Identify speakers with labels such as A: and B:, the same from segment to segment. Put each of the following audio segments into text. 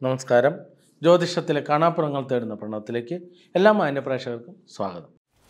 A: നമസ്കാരം ജ്യോതിഷത്തിലെ കാണാപ്പുറങ്ങൾ തേടുന്ന പ്രണവത്തിലേക്ക് എല്ലാ മാന്യപ്രേക്ഷകർക്കും സ്വാഗതം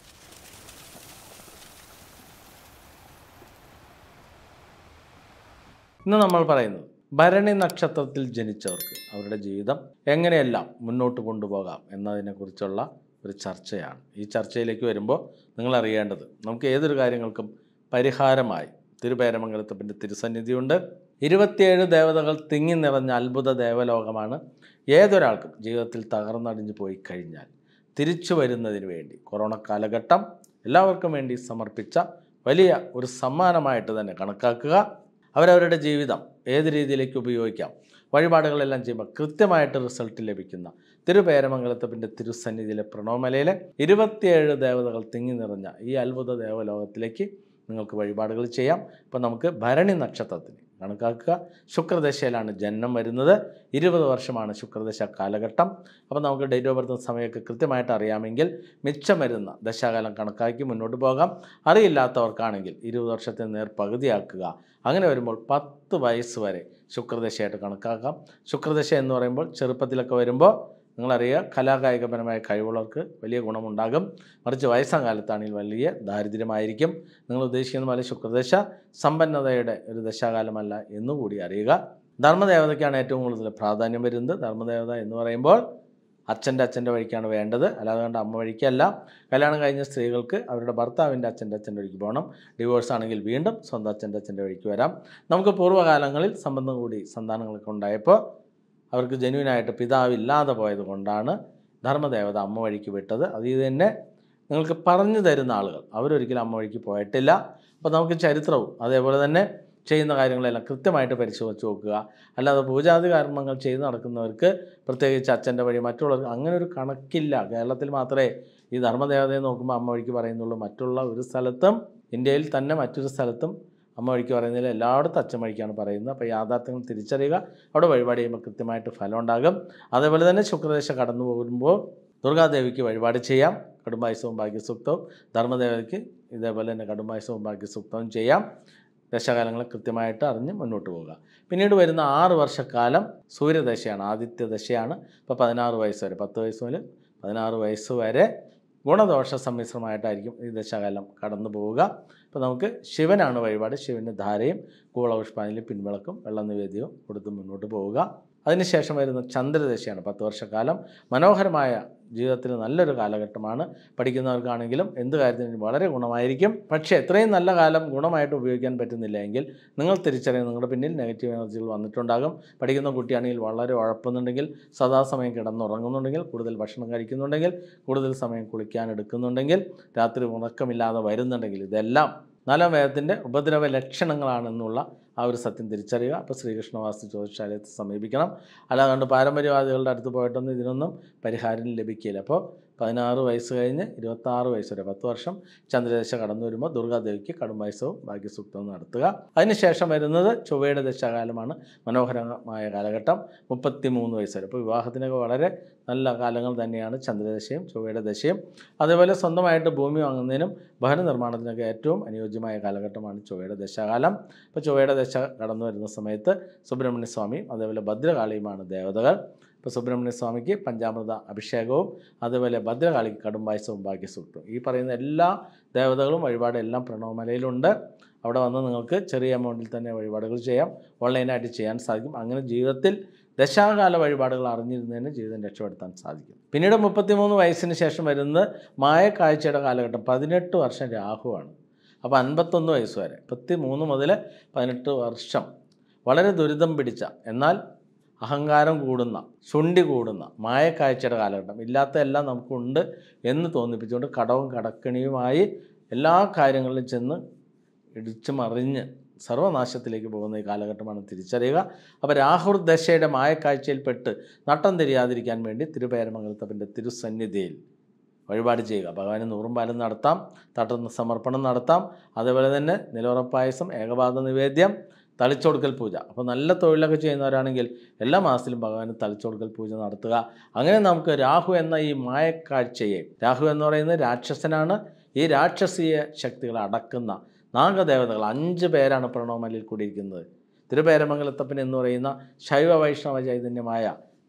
A: ഇന്ന് നമ്മൾ പറയുന്നത് ഭരണി നക്ഷത്രത്തിൽ ജനിച്ചവർക്ക് അവരുടെ ജീവിതം എങ്ങനെയെല്ലാം മുന്നോട്ട് കൊണ്ടുപോകാം എന്നതിനെക്കുറിച്ചുള്ള ഒരു ചർച്ചയാണ് ഈ ചർച്ചയിലേക്ക് വരുമ്പോൾ നിങ്ങൾ അറിയേണ്ടത് നമുക്ക് ഏതൊരു കാര്യങ്ങൾക്കും പരിഹാരമായി തിരുപേരമംഗലത്തപ്പൻ്റെ തിരുസന്നിധിയുണ്ട് ഇരുപത്തിയേഴ് ദേവതകൾ തിങ്ങി നിറഞ്ഞ അത്ഭുത ദേവലോകമാണ് ഏതൊരാൾക്കും ജീവിതത്തിൽ തകർന്നടിഞ്ഞു പോയി കഴിഞ്ഞാൽ തിരിച്ചു വരുന്നതിന് വേണ്ടി കൊറോണ കാലഘട്ടം എല്ലാവർക്കും വേണ്ടി സമർപ്പിച്ച വലിയ ഒരു സമ്മാനമായിട്ട് തന്നെ കണക്കാക്കുക അവരവരുടെ ജീവിതം ഏത് രീതിയിലേക്ക് ഉപയോഗിക്കാം വഴിപാടുകളെല്ലാം ചെയ്യുമ്പോൾ കൃത്യമായിട്ട് റിസൾട്ട് ലഭിക്കുന്ന തിരുപേരമംഗലത്തപ്പൻ്റെ തിരുസന്നിധിയിലെ പ്രണവമലയിലെ ഇരുപത്തിയേഴ് ദേവതകൾ തിങ്ങി നിറഞ്ഞ ഈ അത്ഭുത ദേവലോകത്തിലേക്ക് നിങ്ങൾക്ക് വഴിപാടുകൾ ചെയ്യാം അപ്പോൾ നമുക്ക് ഭരണി നക്ഷത്രത്തിന് കണക്കാക്കുക ശുക്രദശയിലാണ് ജന്മം വരുന്നത് ഇരുപത് വർഷമാണ് ശുക്രദശ കാലഘട്ടം അപ്പോൾ നമുക്ക് ഡേറ്റ് ഓഫ് ബർത്ത് സമയമൊക്കെ കൃത്യമായിട്ട് അറിയാമെങ്കിൽ മിച്ചം വരുന്ന ദശാകാലം കണക്കാക്കി മുന്നോട്ട് പോകാം അറിയില്ലാത്തവർക്കാണെങ്കിൽ ഇരുപത് വർഷത്തെ നേർ പകുതിയാക്കുക അങ്ങനെ വരുമ്പോൾ പത്ത് വയസ്സ് വരെ ശുക്രദശയായിട്ട് കണക്കാക്കാം ശുക്രദശ എന്ന് പറയുമ്പോൾ ചെറുപ്പത്തിലൊക്കെ വരുമ്പോൾ നിങ്ങളറിയുക കലാകായികപരമായ കഴിവുള്ളവർക്ക് വലിയ ഗുണമുണ്ടാകും മറിച്ച് വയസ്സാം കാലത്താണെങ്കിൽ വലിയ ദാരിദ്ര്യമായിരിക്കും നിങ്ങൾ ഉദ്ദേശിക്കുന്ന പോലെ ശുക്രദശ സമ്പന്നതയുടെ ഒരു ദശാകാലമല്ല എന്നുകൂടി അറിയുക ധർമ്മദേവതയ്ക്കാണ് ഏറ്റവും കൂടുതൽ പ്രാധാന്യം വരുന്നത് ധർമ്മദേവത എന്ന് പറയുമ്പോൾ അച്ഛൻ്റെ അച്ഛൻ്റെ വഴിക്കാണ് വേണ്ടത് അല്ലാതെ കണ്ട് അമ്മ വഴിക്കല്ല കല്യാണം കഴിഞ്ഞ സ്ത്രീകൾക്ക് അവരുടെ ഭർത്താവിൻ്റെ അച്ഛൻ്റെ അച്ഛൻ്റെ വഴിക്ക് പോകണം ഡിവോഴ്സ് ആണെങ്കിൽ വീണ്ടും സ്വന്തം അച്ഛൻ്റെ അച്ഛൻ്റെ വഴിക്ക് വരാം നമുക്ക് പൂർവ്വകാലങ്ങളിൽ സംബന്ധം കൂടി സന്താനങ്ങളൊക്കെ ഉണ്ടായപ്പോൾ അവർക്ക് ജനുവിനായിട്ട് പിതാവില്ലാതെ പോയത് കൊണ്ടാണ് ധർമ്മദേവത അമ്മ വഴിക്ക് വിട്ടത് അത് ഇത് തന്നെ നിങ്ങൾക്ക് പറഞ്ഞു തരുന്ന ആളുകൾ അവരൊരിക്കലും അമ്മ വഴിക്ക് പോയിട്ടില്ല അപ്പോൾ നമുക്ക് ചരിത്രവും അതേപോലെ തന്നെ ചെയ്യുന്ന കാര്യങ്ങളെല്ലാം കൃത്യമായിട്ട് പരിശോധിച്ച് നോക്കുക അല്ലാതെ പൂജാതി കർമ്മങ്ങൾ ചെയ്ത് നടക്കുന്നവർക്ക് പ്രത്യേകിച്ച് അച്ഛൻ്റെ വഴി മറ്റുള്ളവർക്ക് അങ്ങനെ ഒരു കണക്കില്ല കേരളത്തിൽ മാത്രമേ ഈ ധർമ്മദേവതയെ നോക്കുമ്പോൾ അമ്മ വഴിക്ക് പറയുന്നുള്ളൂ മറ്റുള്ള ഒരു സ്ഥലത്തും ഇന്ത്യയിൽ തന്നെ മറ്റൊരു സ്ഥലത്തും അമ്മ വഴിക്ക് പറയുന്നതിൽ എല്ലായിടത്തും അച്ഛൻ വഴിക്കാണ് പറയുന്നത് അപ്പോൾ യാഥാർത്ഥ്യങ്ങൾ തിരിച്ചറിയുക അവിടെ വഴിപാട് ചെയ്യുമ്പോൾ കൃത്യമായിട്ട് ഫലം ഉണ്ടാകും അതേപോലെ തന്നെ ശുക്രദശ കടന്നു പോകുമ്പോൾ ദുർഗാദേവിക്ക് വഴിപാട് ചെയ്യാം കടുംബായുസവും ഭാഗ്യസൂക്തവും ധർമ്മദേവതയ്ക്ക് ഇതേപോലെ തന്നെ കടുംബായുസവും ഭാഗ്യസൂക്തവും ചെയ്യാം ദശകാലങ്ങൾ കൃത്യമായിട്ട് അറിഞ്ഞ് മുന്നോട്ട് പോവുക പിന്നീട് വരുന്ന ആറ് വർഷക്കാലം സൂര്യദശയാണ് ആദിത്യ ദശയാണ് ഇപ്പോൾ പതിനാറ് വയസ്സ് വരെ പത്ത് വയസ്സ് മുതൽ പതിനാറ് വയസ്സ് വരെ ഗുണദോഷ സമ്മിശ്രമായിട്ടായിരിക്കും ഈ ദശകാലം കടന്നു പോവുക അപ്പോൾ നമുക്ക് ശിവനാണ് വഴിപാട് ശിവന് ധാരയും കൂളപുഷ്പാഞ്ജലി പിൻവിളക്കും വെള്ള നിവേദ്യവും കൊടുത്ത് മുന്നോട്ട് പോവുക അതിനുശേഷം വരുന്ന ചന്ദ്രദശയാണ് പത്ത് വർഷക്കാലം മനോഹരമായ ജീവിതത്തിൽ നല്ലൊരു കാലഘട്ടമാണ് പഠിക്കുന്നവർക്കാണെങ്കിലും എന്ത് കാര്യത്തിനും വളരെ ഗുണമായിരിക്കും പക്ഷേ എത്രയും നല്ല കാലം ഗുണമായിട്ട് ഉപയോഗിക്കാൻ പറ്റുന്നില്ല എങ്കിൽ നിങ്ങൾ തിരിച്ചറിയുന്ന നിങ്ങളുടെ പിന്നിൽ നെഗറ്റീവ് എനർജികൾ വന്നിട്ടുണ്ടാകും പഠിക്കുന്ന കുട്ടിയാണെങ്കിൽ വളരെ ഉഴപ്പുന്നുണ്ടെങ്കിൽ സദാസമയം കിടന്നുറങ്ങുന്നുണ്ടെങ്കിൽ കൂടുതൽ ഭക്ഷണം കഴിക്കുന്നുണ്ടെങ്കിൽ കൂടുതൽ സമയം കുളിക്കാൻ എടുക്കുന്നുണ്ടെങ്കിൽ രാത്രി ഉറക്കമില്ലാതെ വരുന്നുണ്ടെങ്കിൽ ഇതെല്ലാം നാലാം വേദത്തിൻ്റെ ഉപദ്രവ ലക്ഷണങ്ങളാണെന്നുള്ള ആ ഒരു സത്യം തിരിച്ചറിയുക അപ്പോൾ ശ്രീകൃഷ്ണവാസ്തു ജ്യോതിഷാലയത്തെ സമീപിക്കണം അല്ലാതെ പാരമ്പര്യവാദികളുടെ അടുത്ത് പോയിട്ടൊന്നും ഇതിനൊന്നും പരിഹാരം ലഭിക്കില്ല അപ്പോൾ പതിനാറ് വയസ്സ് കഴിഞ്ഞ് ഇരുപത്താറ് വയസ്സ് വരെ പത്ത് വർഷം ചന്ദ്രദശ കടന്നു വരുമ്പോൾ ദുർഗാദേവിക്ക് കടുംബായുസവും ഭാഗ്യസൂക്തവും നടത്തുക അതിനുശേഷം വരുന്നത് ചൊവ്വയുടെ ദശാകാലമാണ് മനോഹരമായ കാലഘട്ടം മുപ്പത്തി മൂന്ന് വയസ്സ് വരെ അപ്പോൾ വിവാഹത്തിനൊക്കെ വളരെ നല്ല കാലങ്ങൾ തന്നെയാണ് ചന്ദ്രദശയും ചൊവ്വയുടെ ദശയും അതേപോലെ സ്വന്തമായിട്ട് ഭൂമി വാങ്ങുന്നതിനും ഭവന നിർമ്മാണത്തിനൊക്കെ ഏറ്റവും അനുയോജ്യമായ കാലഘട്ടമാണ് ചൊവ്വയുടെ ദശാകാലം അപ്പോൾ ചൊവ്വയുടെ ദശ കടന്നു വരുന്ന സമയത്ത് സുബ്രഹ്മണ്യ സ്വാമിയും അതേപോലെ ഭദ്രകാളിയുമാണ് ദേവതകൾ ഇപ്പോൾ സുബ്രഹ്മണ്യ സ്വാമിക്ക് പഞ്ചാമൃത അഭിഷേകവും അതുപോലെ ഭദ്രകാളിക്ക് കടുംബായസവും ഭാഗ്യസൂക്തവും ഈ പറയുന്ന എല്ലാ ദേവതകളും വഴിപാടും എല്ലാം പ്രണവമലയിലുണ്ട് അവിടെ വന്ന് നിങ്ങൾക്ക് ചെറിയ എമൗണ്ടിൽ തന്നെ വഴിപാടുകൾ ചെയ്യാം ഓൺലൈനായിട്ട് ചെയ്യാൻ സാധിക്കും അങ്ങനെ ജീവിതത്തിൽ ദശാകാല വഴിപാടുകൾ അറിഞ്ഞിരുന്നതിന് ജീവിതം രക്ഷപ്പെടുത്താൻ സാധിക്കും പിന്നീട് മുപ്പത്തിമൂന്ന് വയസ്സിന് ശേഷം വരുന്നത് മായക്കാഴ്ചയുടെ കാലഘട്ടം പതിനെട്ട് വർഷം രാഹുവാണ് അപ്പോൾ അൻപത്തൊന്ന് വയസ്സ് വരെ മുപ്പത്തി മൂന്ന് മുതൽ പതിനെട്ട് വർഷം വളരെ ദുരിതം പിടിച്ച എന്നാൽ അഹങ്കാരം കൂടുന്ന ശുണ്ടി കൂടുന്ന മായക്കാഴ്ചയുടെ കാലഘട്ടം ഇല്ലാത്ത എല്ലാം നമുക്കുണ്ട് എന്ന് തോന്നിപ്പിച്ചുകൊണ്ട് കടവും കടക്കണിയുമായി എല്ലാ കാര്യങ്ങളിലും ചെന്ന് ഇടിച്ചു മറിഞ്ഞ് സർവനാശത്തിലേക്ക് പോകുന്ന ഈ കാലഘട്ടമാണ് തിരിച്ചറിയുക അപ്പോൾ രാഹുർ ദശയുടെ മായക്കാഴ്ചയിൽപ്പെട്ട് നട്ടം തിരിയാതിരിക്കാൻ വേണ്ടി തിരുപേരമംഗലത്തപ്പൻ്റെ തിരുസന്നിധിയിൽ വഴിപാട് ചെയ്യുക ഭഗവാന് നൂറും പാലും നടത്താം തട്ടുന്ന സമർപ്പണം നടത്താം അതേപോലെ തന്നെ നിലവറപ്പായസം ഏകപാത നിവേദ്യം തളിച്ചൊടുക്കൽ പൂജ അപ്പോൾ നല്ല തൊഴിലൊക്കെ ചെയ്യുന്നവരാണെങ്കിൽ എല്ലാ മാസത്തിലും ഭഗവാന് തളിച്ചൊടുക്കൽ പൂജ നടത്തുക അങ്ങനെ നമുക്ക് രാഹു എന്ന ഈ മായക്കാഴ്ചയെ രാഹു എന്ന് പറയുന്നത് രാക്ഷസനാണ് ഈ രാക്ഷസീയ ശക്തികളെ അടക്കുന്ന നാഗദേവതകൾ അഞ്ച് പേരാണ് പ്രണവമലയിൽ കൂടിയിരിക്കുന്നത് തിരുപേരമംഗലത്തപ്പൻ എന്ന് പറയുന്ന ശൈവ വൈഷ്ണവ ചൈതന്യമായ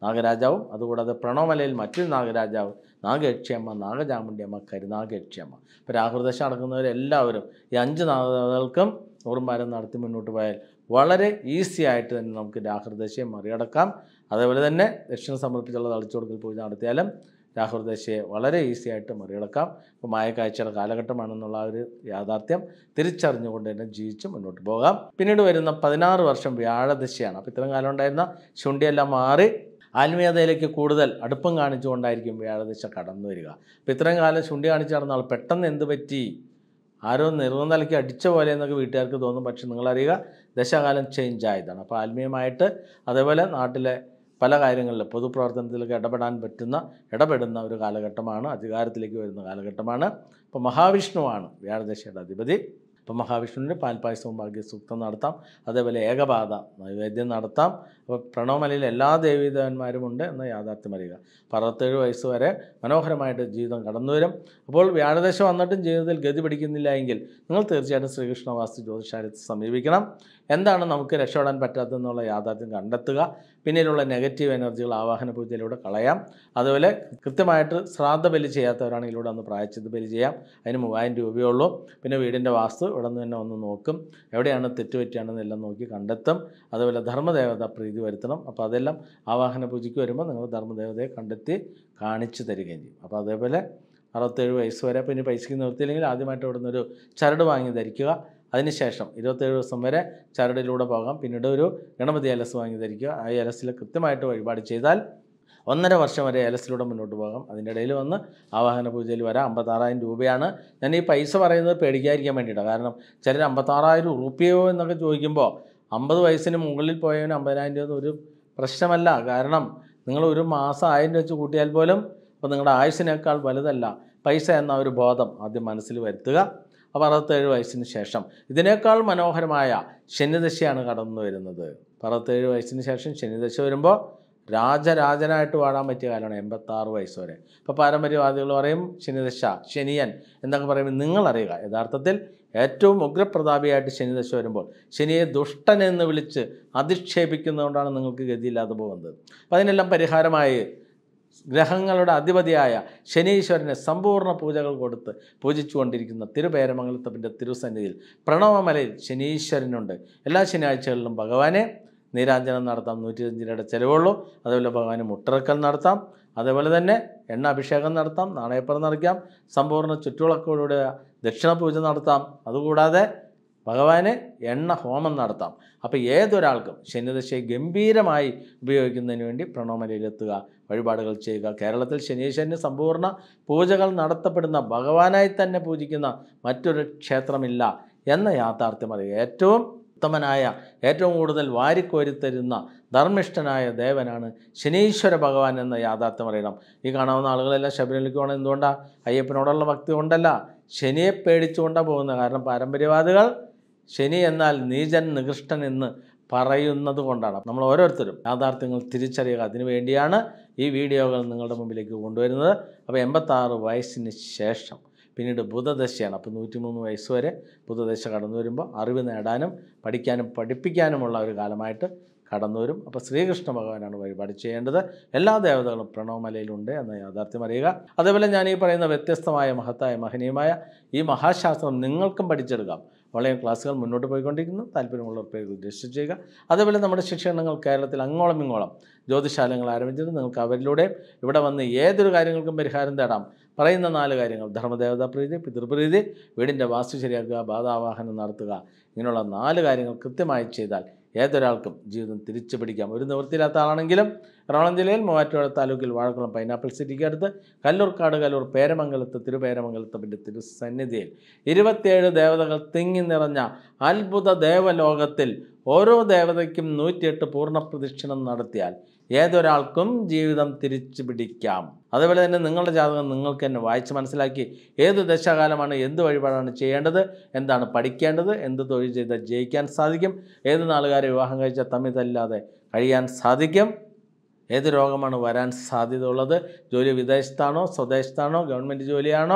A: നാഗരാജാവും അതുകൂടാതെ പ്രണവമലയിൽ മറ്റൊരു നാഗരാജാവ് നാഗയക്ഷിയമ്മ നാഗചാമുണ്ടിയമ്മ കരുനാഗയക്ഷിയമ്മ ഇപ്പോൾ രാഹുർദശ നടക്കുന്നവരെല്ലാവരും ഈ അഞ്ച് നാഗകൾക്കും നൂറുമാരം നടത്തി മുന്നോട്ട് പോയാൽ വളരെ ഈസി ആയിട്ട് തന്നെ നമുക്ക് രാഹുർദശയെ മറികടക്കാം അതേപോലെ തന്നെ ദക്ഷിണ സമർപ്പിച്ചുള്ള തളിച്ചുകൊടുക്കൽ പൂജ നടത്തിയാലും രാഹുർദശയെ വളരെ ഈസി ആയിട്ട് മറികടക്കാം ഇപ്പോൾ മായക്കാഴ്ചയുടെ കാലഘട്ടമാണെന്നുള്ള ആ ഒരു യാഥാർത്ഥ്യം തിരിച്ചറിഞ്ഞുകൊണ്ട് തന്നെ ജീവിച്ച് മുന്നോട്ട് പോകാം പിന്നീട് വരുന്ന പതിനാറ് വർഷം വ്യാഴദശയാണ് അപ്പോൾ ഇത്രയും കാലം ഉണ്ടായിരുന്ന ശുണ്ടിയെല്ലാം മാറി ആത്മീയതയിലേക്ക് കൂടുതൽ അടുപ്പം കാണിച്ചുകൊണ്ടായിരിക്കും വ്യാഴദശ കടന്നു വരിക അപ്പോൾ ഇത്രയും കാലം ശുണ്ടി കാണിച്ച് നടന്ന ആൾ പെട്ടെന്ന് എന്ത് പറ്റി ആരോ നിർവന്തലയ്ക്ക് അടിച്ച പോലെ എന്നൊക്കെ വീട്ടുകാർക്ക് തോന്നും പക്ഷെ നിങ്ങളറിയുക ദശകാലം ചേഞ്ച് ആയതാണ് അപ്പോൾ ആത്മീയമായിട്ട് അതേപോലെ നാട്ടിലെ പല കാര്യങ്ങളിലും പൊതുപ്രവർത്തനത്തിലൊക്കെ ഇടപെടാൻ പറ്റുന്ന ഇടപെടുന്ന ഒരു കാലഘട്ടമാണ് അധികാരത്തിലേക്ക് വരുന്ന കാലഘട്ടമാണ് അപ്പോൾ മഹാവിഷ്ണുവാണ് വ്യാഴദശയുടെ അധിപതി അപ്പോൾ മഹാവിഷ്ണുവിന് പാൽപ്പായസവും ഭാഗ്യസൂക്തം നടത്താം അതേപോലെ ഏകപാത നൈവേദ്യം നടത്താം അപ്പോൾ പ്രണവമലയിൽ എല്ലാ ദേവീദേവന്മാരുമുണ്ട് എന്ന യാഥാർത്ഥ്യം അറിയുക അപ്പോൾ അറുപത്തേഴ് വയസ്സ് വരെ മനോഹരമായിട്ട് ജീവിതം കടന്നു വരും അപ്പോൾ വ്യാഴദശ വന്നിട്ടും ജീവിതത്തിൽ ഗതി പിടിക്കുന്നില്ല എങ്കിൽ നിങ്ങൾ തീർച്ചയായിട്ടും ശ്രീകൃഷ്ണ വാസ്തു ജ്യോതിഷാലയത്തെ സമീപിക്കണം എന്താണ് നമുക്ക് രക്ഷപ്പെടാൻ പറ്റാത്തതെന്നുള്ള യാഥാർത്ഥ്യം കണ്ടെത്തുക പിന്നീടുള്ള നെഗറ്റീവ് എനർജികൾ ആവാഹന പൂജയിലൂടെ കളയാം അതുപോലെ കൃത്യമായിട്ട് ശ്രാദ്ധ ബലി ചെയ്യാത്തവരാണെങ്കിൽ ഇവിടെ ഒന്ന് പ്രായച്ചിത്ത ബലി ചെയ്യാം അതിന് മൂവായിരം രൂപയേ ഉള്ളൂ പിന്നെ വീടിൻ്റെ വാസ്തു ഇവിടെ നിന്ന് തന്നെ ഒന്ന് നോക്കും എവിടെയാണ് തെറ്റുപറ്റിയാണെന്ന് എല്ലാം നോക്കി കണ്ടെത്തും അതുപോലെ ധർമ്മദേവത പ്രീതി വരുത്തണം അപ്പോൾ അതെല്ലാം ആവാഹന പൂജയ്ക്ക് വരുമ്പോൾ നിങ്ങൾ ധർമ്മദേവതയെ കണ്ടെത്തി കാണിച്ചു തരികയും ചെയ്യും അപ്പോൾ അതേപോലെ അറുപത്തേഴ് വയസ്സ് വരെ പിന്നെ പൈസയ്ക്ക് നിർത്തിയില്ലെങ്കിൽ ആദ്യമായിട്ട് ഇവിടെ നിന്നൊരു ചരട് വാങ്ങി ധരിക്കുക അതിനുശേഷം ഇരുപത്തേഴ് ദിവസം വരെ ചരടിലൂടെ പോകാം പിന്നീട് ഒരു ഗണപതി എലസ് വാങ്ങി ധരിക്കുക ആ എലസിൽ കൃത്യമായിട്ട് വഴിപാട് ചെയ്താൽ ഒന്നര വർഷം വരെ എലസിലൂടെ മുന്നോട്ട് പോകാം അതിൻ്റെ ഇടയിൽ വന്ന് ആവാഹന പൂജയിൽ വരാം അമ്പത്താറായിരം രൂപയാണ് ഞാൻ ഈ പൈസ പറയുന്നത് പേടിക്കാതിരിക്കാൻ വേണ്ടിയിട്ടാണ് കാരണം ചിലർ അമ്പത്താറായിരം ഉറുപ്പിയോ എന്നൊക്കെ ചോദിക്കുമ്പോൾ അമ്പത് വയസ്സിന് മുകളിൽ പോയവന് അമ്പതിനായിരം രൂപ ഒരു പ്രശ്നമല്ല കാരണം നിങ്ങൾ ഒരു മാസം ആയിരം രൂപ വെച്ച് കൂട്ടിയാൽ പോലും അപ്പോൾ നിങ്ങളുടെ ആയുസിനേക്കാൾ വലുതല്ല പൈസ എന്ന ഒരു ബോധം ആദ്യം മനസ്സിൽ വരുത്തുക അപ്പോൾ അറുപത്തേഴ് വയസ്സിന് ശേഷം ഇതിനേക്കാൾ മനോഹരമായ ശനിദശയാണ് കടന്നു വരുന്നത് അറുപത്തേഴ് വയസ്സിന് ശേഷം ശനിദശ വരുമ്പോൾ രാജരാജനായിട്ട് വാഴാൻ പറ്റിയ കാലമാണ് എൺപത്താറ് വയസ്സ് വരെ ഇപ്പോൾ പാരമ്പര്യവാദികൾ പറയും ശനിദശ ശനിയൻ എന്നൊക്കെ പറയുമ്പോൾ നിങ്ങളറിയുക യഥാർത്ഥത്തിൽ ഏറ്റവും ഉഗ്രപ്രതാപിയായിട്ട് ശനിദശ വരുമ്പോൾ ശനിയെ ദുഷ്ടൻ എന്ന് വിളിച്ച് അധിക്ഷേപിക്കുന്നതുകൊണ്ടാണ് നിങ്ങൾക്ക് ഗതിയില്ലാതെ പോകുന്നത് അപ്പോൾ അതിനെല്ലാം പരിഹാരമായി ഗ്രഹങ്ങളുടെ അധിപതിയായ ശനീശ്വരനെ സമ്പൂർണ്ണ പൂജകൾ കൊടുത്ത് പൂജിച്ചുകൊണ്ടിരിക്കുന്ന തിരുപേരമംഗലത്തപ്പൻ്റെ തിരുസന്നിധിയിൽ പ്രണവമലയിൽ ശനീശ്വരനുണ്ട് എല്ലാ ശനിയാഴ്ചകളിലും ഭഗവാനെ നീരാഞ്ജനം നടത്താം നൂറ്റി അഞ്ച് രൂപയുടെ ചിലവുള്ളൂ അതുപോലെ ഭഗവാന് മുട്ടിറക്കൽ നടത്താം അതേപോലെ തന്നെ എണ്ണ അഭിഷേകം നടത്താം നാണയപ്പുറം നിറയ്ക്കാം സമ്പൂർണ്ണ ചുറ്റുവിളക്കോടുകൂടെ ദക്ഷിണ പൂജ നടത്താം അതുകൂടാതെ ഭഗവാന് എണ്ണ ഹോമം നടത്താം അപ്പോൾ ഏതൊരാൾക്കും ശനിദശയെ ഗംഭീരമായി ഉപയോഗിക്കുന്നതിന് വേണ്ടി പ്രണവമലയിലെത്തുക വഴിപാടുകൾ ചെയ്യുക കേരളത്തിൽ ശനീശ്വരന് സമ്പൂർണ്ണ പൂജകൾ നടത്തപ്പെടുന്ന ഭഗവാനായി തന്നെ പൂജിക്കുന്ന മറ്റൊരു ക്ഷേത്രമില്ല എന്ന യാഥാർത്ഥ്യം അറിയുക ഏറ്റവും ഉത്തമനായ ഏറ്റവും കൂടുതൽ വാരിക്കോരിത്തരുന്ന ധർമ്മിഷ്ഠനായ ദേവനാണ് ശനീശ്വര ഭഗവാൻ എന്ന യാഥാർത്ഥ്യം അറിയണം ഈ കാണാവുന്ന ആളുകളെല്ലാം ശബരിമലയ്ക്ക് പോകണം എന്തുകൊണ്ടാണ് അയ്യപ്പനോടുള്ള ഭക്തി കൊണ്ടല്ല ശനിയെ പേടിച്ചുകൊണ്ടാണ് പോകുന്നത് കാരണം പാരമ്പര്യവാദികൾ ശനി എന്നാൽ നീചൻ നികൃഷ്ടൻ എന്ന് പറയുന്നത് കൊണ്ടാണ് നമ്മൾ ഓരോരുത്തരും യാഥാർത്ഥ്യങ്ങൾ തിരിച്ചറിയുക അതിനു വേണ്ടിയാണ് ഈ വീഡിയോകൾ നിങ്ങളുടെ മുമ്പിലേക്ക് കൊണ്ടുവരുന്നത് അപ്പോൾ എൺപത്താറ് വയസ്സിന് ശേഷം പിന്നീട് ബുധദശയാണ് അപ്പോൾ നൂറ്റിമൂന്ന് വയസ്സ് വരെ ബുധദശ കടന്നു വരുമ്പോൾ അറിവ് നേടാനും പഠിക്കാനും പഠിപ്പിക്കാനുമുള്ള ഒരു കാലമായിട്ട് കടന്നു വരും അപ്പോൾ ശ്രീകൃഷ്ണ ഭഗവാനാണ് വഴിപാട് ചെയ്യേണ്ടത് എല്ലാ ദേവതകളും പ്രണവമലയിലുണ്ട് എന്ന യാഥാർത്ഥ്യം അറിയുക അതേപോലെ ഞാൻ ഈ പറയുന്ന വ്യത്യസ്തമായ മഹത്തായ മഹനീയമായ ഈ മഹാശാസ്ത്രം നിങ്ങൾക്കും പഠിച്ചെടുക്കാം ഓൺലൈൻ ക്ലാസ്സുകൾ മുന്നോട്ട് പോയിക്കൊണ്ടിരിക്കുന്നു താല്പര്യമുള്ളവർ പേര് രജിസ്റ്റർ ചെയ്യുക അതേപോലെ നമ്മുടെ ശിക്ഷണങ്ങൾ കേരളത്തിൽ അങ്ങോളം ഇങ്ങോളം ജ്യോതിശാലങ്ങൾ ആരംഭിച്ചത് നിങ്ങൾക്ക് അവരിലൂടെ ഇവിടെ വന്ന് ഏതൊരു കാര്യങ്ങൾക്കും പരിഹാരം തേടാം പറയുന്ന നാല് കാര്യങ്ങൾ ധർമ്മദേവതാ പ്രീതി പിതൃപ്രീതി വീടിൻ്റെ വാസ്തു ശരിയാക്കുക ബാധാവാഹനം നടത്തുക ഇങ്ങനെയുള്ള നാല് കാര്യങ്ങൾ കൃത്യമായി ചെയ്താൽ ഏതൊരാൾക്കും ജീവിതം തിരിച്ചു പിടിക്കാം ഒരു നിവൃത്തിയില്ലാത്ത ആളാണെങ്കിലും എറണാകുളം ജില്ലയിൽ മൂവാറ്റുപുഴ താലൂക്കിൽ വാഴക്കുളം പൈനാപ്പിൾ സിറ്റിക്ക് അടുത്ത് കല്ലൂർക്കാട് കല്ലൂർ പേരമംഗലത്ത് തിരുപേരമംഗലത്തപ്പൻ്റെ തിരുസന്നിധിയിൽ ഇരുപത്തിയേഴ് ദേവതകൾ തിങ്ങി നിറഞ്ഞ അത്ഭുത ദേവലോകത്തിൽ ഓരോ ദേവതയ്ക്കും നൂറ്റിയെട്ട് പൂർണ്ണ പ്രദക്ഷിണം നടത്തിയാൽ ഏതൊരാൾക്കും ജീവിതം തിരിച്ചു പിടിക്കാം അതുപോലെ തന്നെ നിങ്ങളുടെ ജാതകം നിങ്ങൾക്ക് തന്നെ വായിച്ച് മനസ്സിലാക്കി ഏത് ദശാകാലമാണ് എന്ത് വഴിപാടാണ് ചെയ്യേണ്ടത് എന്താണ് പഠിക്കേണ്ടത് എന്ത് തൊഴിൽ ചെയ്താൽ ജയിക്കാൻ സാധിക്കും ഏത് നാളുകാരെ വിവാഹം കഴിച്ചാൽ തമ്മിൽ തല്ലാതെ കഴിയാൻ സാധിക്കും ഏത് രോഗമാണ് വരാൻ സാധ്യത ഉള്ളത് ജോലി വിദേശത്താണോ സ്വദേശത്താണോ ഗവൺമെൻറ് ജോലിയാണോ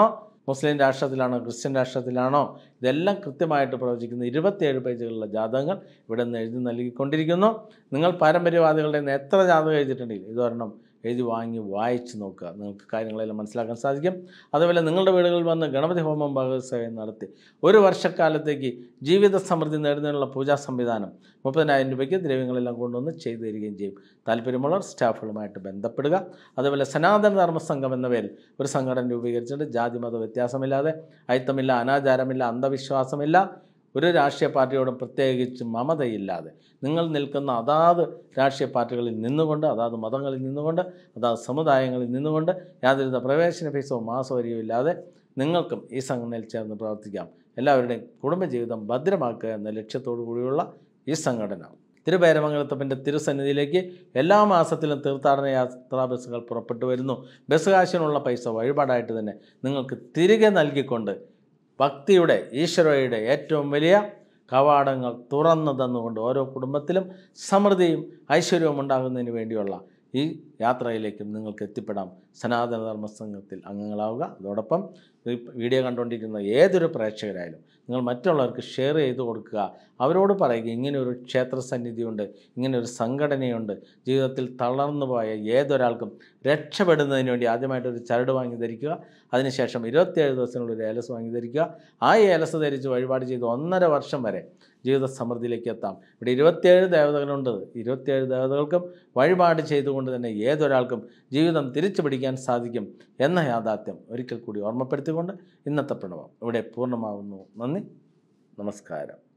A: മുസ്ലിം രാഷ്ട്രത്തിലാണോ ക്രിസ്ത്യൻ രാഷ്ട്രത്തിലാണോ ഇതെല്ലാം കൃത്യമായിട്ട് പ്രവചിക്കുന്ന ഇരുപത്തിയേഴ് പേജുകളുള്ള ജാതകങ്ങൾ ഇവിടെ നിന്ന് എഴുതി നൽകിക്കൊണ്ടിരിക്കുന്നു നിങ്ങൾ പാരമ്പര്യവാദികളുടെ നിന്ന് എത്ര ജാതകം എഴുതിയിട്ടുണ്ടെങ്കിൽ ഇതൊരെണ്ണം എഴുതി വാങ്ങി വായിച്ച് നോക്കുക നിങ്ങൾക്ക് കാര്യങ്ങളെല്ലാം മനസ്സിലാക്കാൻ സാധിക്കും അതുപോലെ നിങ്ങളുടെ വീടുകളിൽ വന്ന് ഗണപതി ഹോമം ഭാഗവത്സവം നടത്തി ഒരു വർഷക്കാലത്തേക്ക് ജീവിത സമൃദ്ധി നേടുന്നതിനുള്ള പൂജാ സംവിധാനം മുപ്പതിനായിരം രൂപയ്ക്ക് ദ്രവ്യങ്ങളെല്ലാം കൊണ്ടുവന്ന് ചെയ്തു തരികയും ചെയ്യും താല്പര്യമുള്ളവർ സ്റ്റാഫുകളുമായിട്ട് ബന്ധപ്പെടുക അതുപോലെ സനാതന ധർമ്മ സംഘം എന്ന പേരിൽ ഒരു സംഘടന രൂപീകരിച്ചിട്ട് ജാതി മത വ്യത്യാസമില്ലാതെ അയിത്തമില്ല അനാചാരമില്ല അന്ധവിശ്വാസമില്ല ഒരു രാഷ്ട്രീയ പാർട്ടിയോടും പ്രത്യേകിച്ച് മമതയില്ലാതെ നിങ്ങൾ നിൽക്കുന്ന അതാത് രാഷ്ട്രീയ പാർട്ടികളിൽ നിന്നുകൊണ്ട് അതാത് മതങ്ങളിൽ നിന്നുകൊണ്ട് അതാത് സമുദായങ്ങളിൽ നിന്നുകൊണ്ട് യാതൊരുവിധ പ്രവേശന ഫീസോ മാസവരിയോ ഇല്ലാതെ നിങ്ങൾക്കും ഈ സംഘടനയിൽ ചേർന്ന് പ്രവർത്തിക്കാം എല്ലാവരുടെയും കുടുംബജീവിതം ഭദ്രമാക്കുക എന്ന ലക്ഷ്യത്തോടു കൂടിയുള്ള ഈ സംഘടന തിരുവേരമംഗലത്തപ്പൻ്റെ തിരുസന്നിധിയിലേക്ക് എല്ലാ മാസത്തിലും തീർത്ഥാടന യാത്രാ ബസ്സുകൾ പുറപ്പെട്ടു വരുന്നു ബസ് കാശിനുള്ള പൈസ വഴിപാടായിട്ട് തന്നെ നിങ്ങൾക്ക് തിരികെ നൽകിക്കൊണ്ട് ഭക്തിയുടെ ഈശ്വരയുടെ ഏറ്റവും വലിയ കവാടങ്ങൾ തുറന്നു തന്നുകൊണ്ട് ഓരോ കുടുംബത്തിലും സമൃദ്ധിയും ഐശ്വര്യവും ഉണ്ടാകുന്നതിന് വേണ്ടിയുള്ള ഈ യാത്രയിലേക്കും നിങ്ങൾക്ക് എത്തിപ്പെടാം സനാതന ധർമ്മ സംഘത്തിൽ അംഗങ്ങളാവുക അതോടൊപ്പം ഈ വീഡിയോ കണ്ടുകൊണ്ടിരിക്കുന്ന ഏതൊരു പ്രേക്ഷകരായാലും നിങ്ങൾ മറ്റുള്ളവർക്ക് ഷെയർ ചെയ്ത് കൊടുക്കുക അവരോട് പറയുക ഇങ്ങനെ ഒരു ക്ഷേത്ര സന്നിധിയുണ്ട് ഇങ്ങനെ ഒരു സംഘടനയുണ്ട് ജീവിതത്തിൽ തളർന്നു പോയ ഏതൊരാൾക്കും രക്ഷപ്പെടുന്നതിന് വേണ്ടി ആദ്യമായിട്ട് ഒരു ചരട് വാങ്ങി ധരിക്കുക അതിനുശേഷം ഇരുപത്തിയേഴ് ദിവസത്തിനുള്ളിൽ ഒരു ഏലസ് വാങ്ങി ധരിക്കുക ആ ഏലസ് ധരിച്ച് വഴിപാട് ചെയ്ത് ഒന്നര വർഷം വരെ ജീവിത സമൃദ്ധിയിലേക്ക് എത്താം ഇവിടെ ഇരുപത്തിയേഴ് ദേവതകളുണ്ട് ഇരുപത്തിയേഴ് ദേവതകൾക്കും വഴിപാട് ചെയ്തുകൊണ്ട് തന്നെ ഏതൊരാൾക്കും ജീവിതം തിരിച്ചു പിടിക്കാൻ സാധിക്കും എന്ന യാഥാർത്ഥ്യം ഒരിക്കൽ കൂടി ഓർമ്മപ്പെടുത്തിക്കൊണ്ട് ഇന്നത്തെ പ്രണവം ഇവിടെ പൂർണ്ണമാവുന്നു നന്ദി നമസ്കാരം